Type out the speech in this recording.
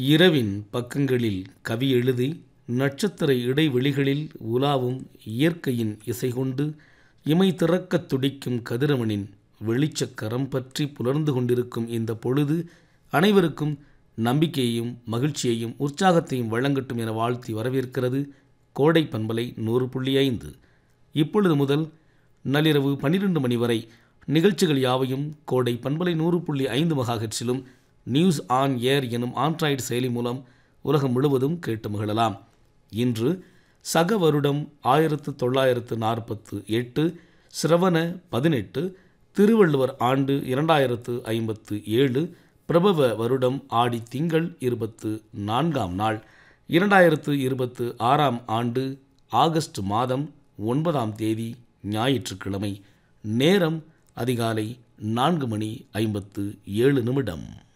இரவின் பக்கங்களில் கவி எழுதி நட்சத்திர இடைவெளிகளில் உலாவும் இயற்கையின் இசை கொண்டு இமை திறக்கத் துடிக்கும் கதிரவனின் வெளிச்சக் கரம் பற்றி புலர்ந்து கொண்டிருக்கும் இந்த பொழுது அனைவருக்கும் நம்பிக்கையையும் மகிழ்ச்சியையும் உற்சாகத்தையும் வழங்கட்டும் என வாழ்த்தி வரவேற்கிறது கோடை பண்பலை நூறு புள்ளி ஐந்து இப்பொழுது முதல் நள்ளிரவு பன்னிரண்டு மணி வரை நிகழ்ச்சிகள் யாவையும் கோடை பண்பலை நூறு புள்ளி ஐந்து மகாஹெட்ஸிலும் நியூஸ் ஆன் ஏர் எனும் ஆண்ட்ராய்டு செயலி மூலம் உலகம் முழுவதும் கேட்டு மகிழலாம் இன்று சக வருடம் ஆயிரத்து தொள்ளாயிரத்து நாற்பத்து எட்டு சிரவண பதினெட்டு திருவள்ளுவர் ஆண்டு இரண்டாயிரத்து ஐம்பத்து ஏழு பிரபவ வருடம் ஆடி திங்கள் இருபத்து நான்காம் நாள் இரண்டாயிரத்து இருபத்து ஆறாம் ஆண்டு ஆகஸ்ட் மாதம் ஒன்பதாம் தேதி ஞாயிற்றுக்கிழமை நேரம் அதிகாலை நான்கு மணி ஐம்பத்து ஏழு நிமிடம்